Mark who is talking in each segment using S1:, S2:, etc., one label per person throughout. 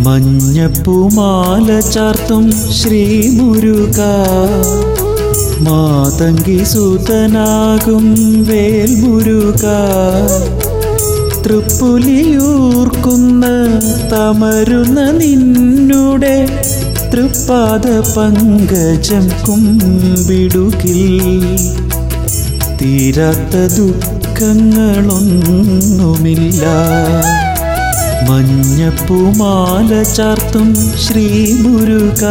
S1: മഞ്ഞപ്പൂമാല ചാർത്തും ശ്രീമുരുക മാതങ്കി സൂതനാകും വേൽമുരുക തൃപ്പുലിയൂർക്കുന്ന തമരുന്ന നിന്നുടെ തൃപ്പാദ പങ്കജം കുമ്പിടുകിൽ തീരാത്ത ദുഃഖങ്ങളൊന്നുമില്ല മഞ്ഞപ്പൂമാല ചാർത്തും ശ്രീമുരുക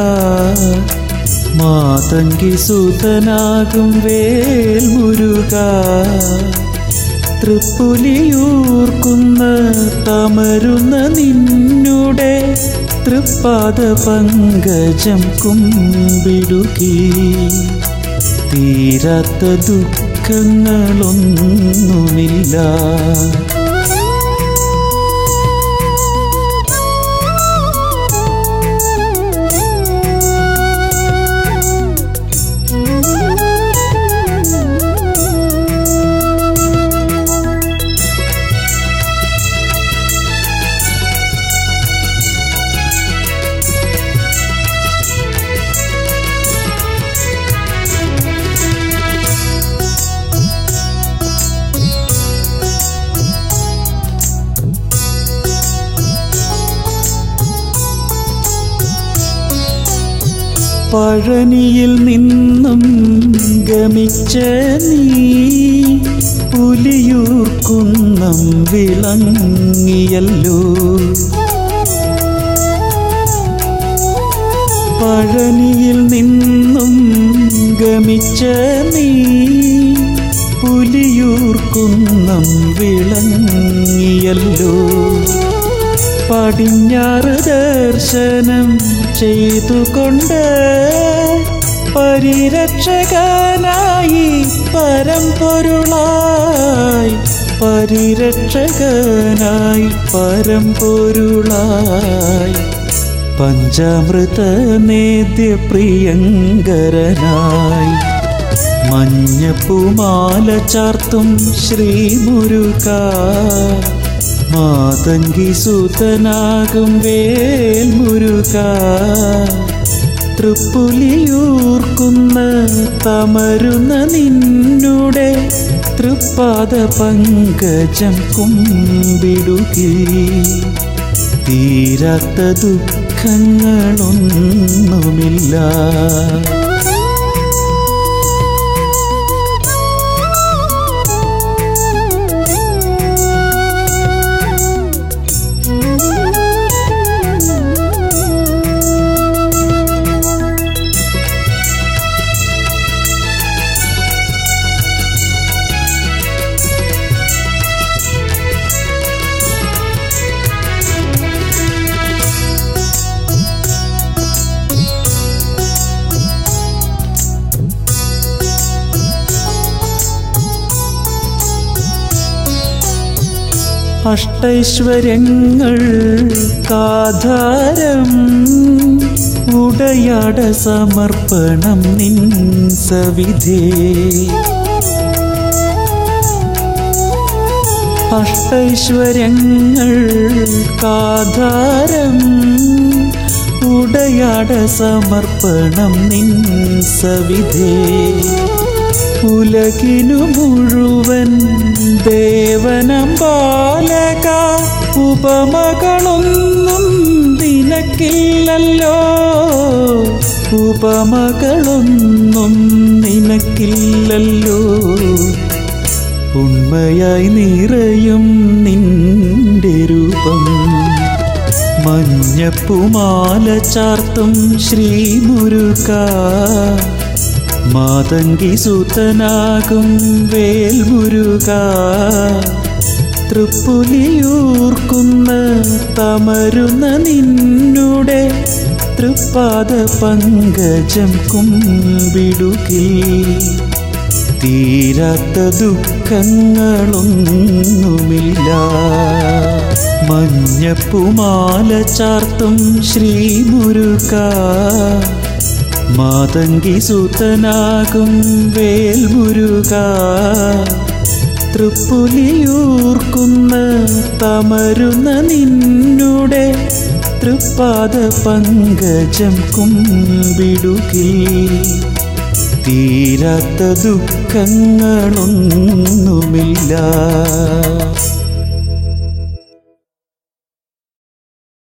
S1: മാതങ്കി സൂതനാകും വേൽമുരുക തൃപ്പുലിയൂർക്കുന്ന തമരുന്ന നിന്നുടെ തൃപ്പാദ പങ്കജം കുമ്പിടുകി തീരാത്ത ദുഃഖങ്ങളൊന്നുമില്ല പഴനിയിൽ നിന്നും ഗമിച്ച നീ പുലിയൂർക്കുന്നം വിളങ്ങിയല്ലോ പഴനിയിൽ നിന്നും ഗമിച്ച നീ പുലിയൂർക്കുന്നം വിളങ്ങിയല്ലോ പടിഞ്ഞാറ് ദർശനം ചെയ്തുകൊണ്ട് പരിരക്ഷകനായി പരമ്പൊരുളായി പരിരക്ഷകനായി പരമ്പൊരുളായി പഞ്ചാമൃത നേദ്യപ്രിയങ്കരനായി മഞ്ഞപ്പൂമാല ചാർത്തും ശ്രീമുരുക മാതങ്കി സൂതനാകും വേൽമുരുക തൃപ്പുലിയൂർക്കുന്ന തമരുന്ന നിന്നുടെ തൃപ്പാദ പങ്കജം കുമ്പിടുകി തീരാത്ത ദുഃഖങ്ങളൊന്നുമില്ല അഷ്ടൈശ്വര്യങ്ങൾ കാധാരം ഉടയാട സമർപ്പണം നിൻ സവിധേ അഷ്ടൈശ്വര്യങ്ങൾ കാധാരം ഉടയാട സമർപ്പണം നിൻ സവിധേ ഉലകിനു മുഴുവൻ ദേവനം ബാലക ഉപമകളൊന്നും നിനക്കില്ലല്ലോ ഉപമകളൊന്നും നിനക്കില്ലല്ലോ ഉണ്മയായി നിറയും നിന്റെ രൂപം മഞ്ഞപ്പുമാല ചാർത്തും ശ്രീമുരുക മാതങ്കി സൂതനാകും വേൽമുരുക തൃപ്പുലിയൂർക്കുന്ന തമരുന്ന നിന്നുടെ തൃപ്പാദ പങ്കജം കുമ്പിടുകി തീരാത്ത ദുഃഖങ്ങളൊന്നുമില്ല മഞ്ഞപ്പുമാല ചാർത്തും ശ്രീമുരുക മാതങ്കി സൂതനാകും വേൽമുരുക തൃപ്പുലിയൂർക്കുന്ന തമരുന്ന നിന്നുടെ തൃപ്പാദ പങ്കജം കുമ്പിടുകിൽ തീരാത്ത ദുഃഖങ്ങളൊന്നുമില്ല